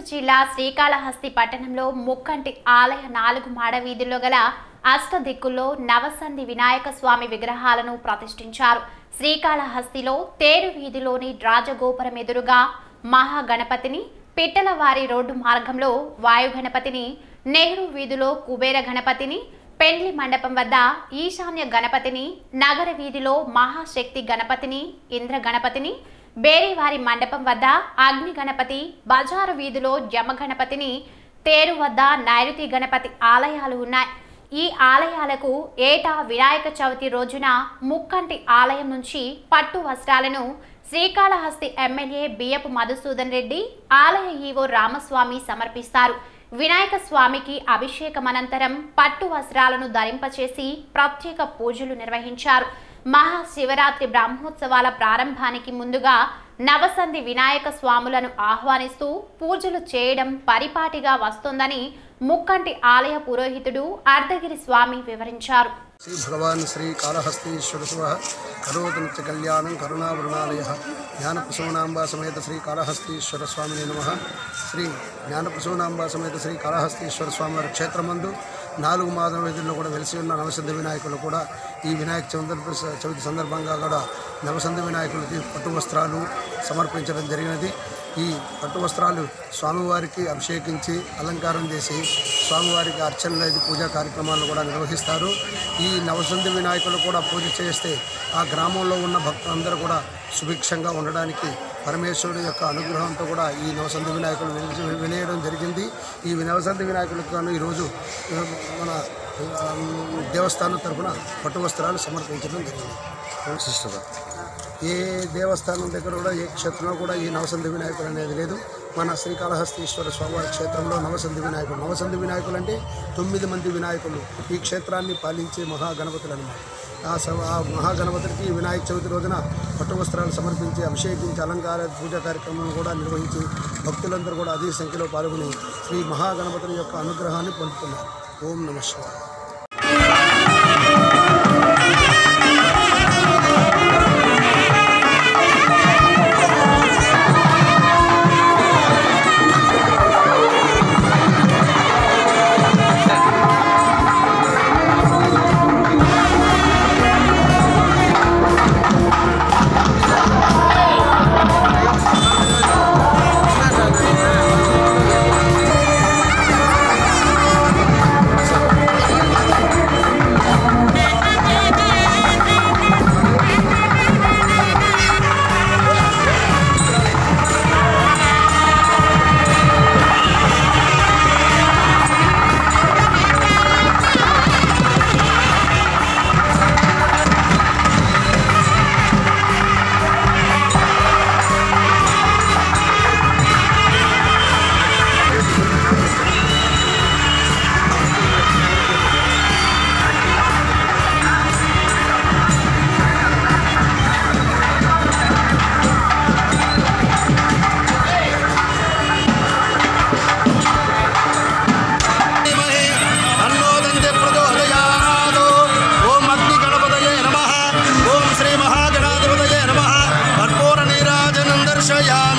జిల్లా శ్రీకాళహస్తి పట్టణంలో ముక్కంటి ఆలయ నాలుగు మాడ వీధుల్లో గల అష్టదిక్కుల్లో నవసంధి వినాయక స్వామి విగ్రహాలను ప్రతిష్ఠించారు శ్రీకాళహస్తిలో తేరు వీధిలోని రాజగోపురం ఎదురుగా మహాగణపతిని పిట్టలవారి రోడ్డు మార్గంలో వాయు గణపతిని నెహ్రూ వీధిలో కుబేర గణపతిని పెండ్లి మండపం వద్ద ఈశాన్య గణపతిని నగర వీధిలో మహాశక్తి గణపతిని ఇంద్ర గణపతిని బేరీవారి మండపం వద్ద అగ్ని గణపతి బజారు వీధిలో జమ గణపతిని తేరు వద్ద నైరుతి గణపతి ఆలయాలు ఉన్నాయి ఈ ఆలయాలకు ఏటా వినాయక చవితి రోజున ముక్కంటి ఆలయం నుంచి పట్టు వస్త్రాలను శ్రీకాళహస్తి ఎమ్మెల్యే బియ్యపు మధుసూదన్ రెడ్డి ఆలయ ఈవో రామస్వామి సమర్పిస్తారు వినాయక స్వామికి అభిషేకం అనంతరం పట్టు వస్త్రాలను ధరింపచేసి ప్రత్యేక పూజలు నిర్వహించారు మహాశివరాత్రి బ్రహ్మోత్సవాల ప్రారంభానికి ముందుగా నవసంధి వినాయక స్వాములను ఆహ్వానిస్తూ పూజలు చేయడం పరిపాటిగా వస్తోందని ముక్కంటి ఆలయ పురోహితుడు అర్ధగిరి స్వామి వివరించారు శ్రీ భగవాన్ శ్రీ కాళహస్తీశ్వర శివ కరోతు నిత్య కళ్యాణం కరుణావృణాలయ జ్ఞానప్రసూనాంబ సమేత శ్రీ కాళహస్తీశ్వర స్వామిని నమ శ్రీ జ్ఞానప్రసూనాంబ సమేత శ్రీ కాళహస్తీశ్వర స్వామి వారి క్షేత్రమందు నాలుగు మాదం వీధుల్లో కూడా వెలిసి ఉన్న నవసంధి వినాయకులు కూడా ఈ వినాయక చవితి చవితి సందర్భంగా కూడా నవసంధి వినాయకులకి పట్టు వస్త్రాలు సమర్పించడం జరిగినది ఈ పట్టు వస్త్రాలు స్వామివారికి అభిషేకించి అలంకారం చేసి స్వామివారికి అర్చనలు ఇది పూజా కార్యక్రమాలు కూడా నిర్వహిస్తారు ఈ నవసంధి వినాయకులు కూడా పూజ చేస్తే ఆ గ్రామంలో ఉన్న భక్తులందరూ కూడా సుభిక్షంగా ఉండడానికి పరమేశ్వరుడు యొక్క అనుగ్రహంతో కూడా ఈ నవసంధి వినాయకులు వెలిసి వెలియడం జరిగింది ఈ నవసంధి వినాయకులకు గాను ఈరోజు ఆ, మన ఆ, దేవస్థానం తరఫున పట్టు వస్త్రాలు సమర్పించడం జరిగింది ఏ దేవస్థానం దగ్గర కూడా ఏ క్షేత్రంలో కూడా ఈ నవసంధి వినాయకుడు అనేది లేదు మన శ్రీకాళహస్తీశ్వర స్వామివారి క్షేత్రంలో నవసంధి వినాయకుడు నవసంధి వినాయకులు అంటే తొమ్మిది మంది వినాయకులు ఈ క్షేత్రాన్ని పాలించే మహాగణపతులు అనమాట ఆ స ఆ మహాగణపతికి వినాయక చవితి రోజున పట్టు వస్త్రాలు సమర్పించి అభిషేకించి అలంకార పూజా కార్యక్రమం కూడా నిర్వహించి భక్తులందరూ కూడా అధిక సంఖ్యలో పాల్గొని శ్రీ మహాగణపతుని యొక్క అనుగ్రహాన్ని పొందుతున్నారు ఓం నమ శివాయ ధీమహి తన్నోదంతే ప్రచోదయాత్ ఓం అగ్ని గణపతయే నమః ఓం శ్రీ మహాగణాధిపతయే నమః కర్పూర నీరాజనం దర్శయామి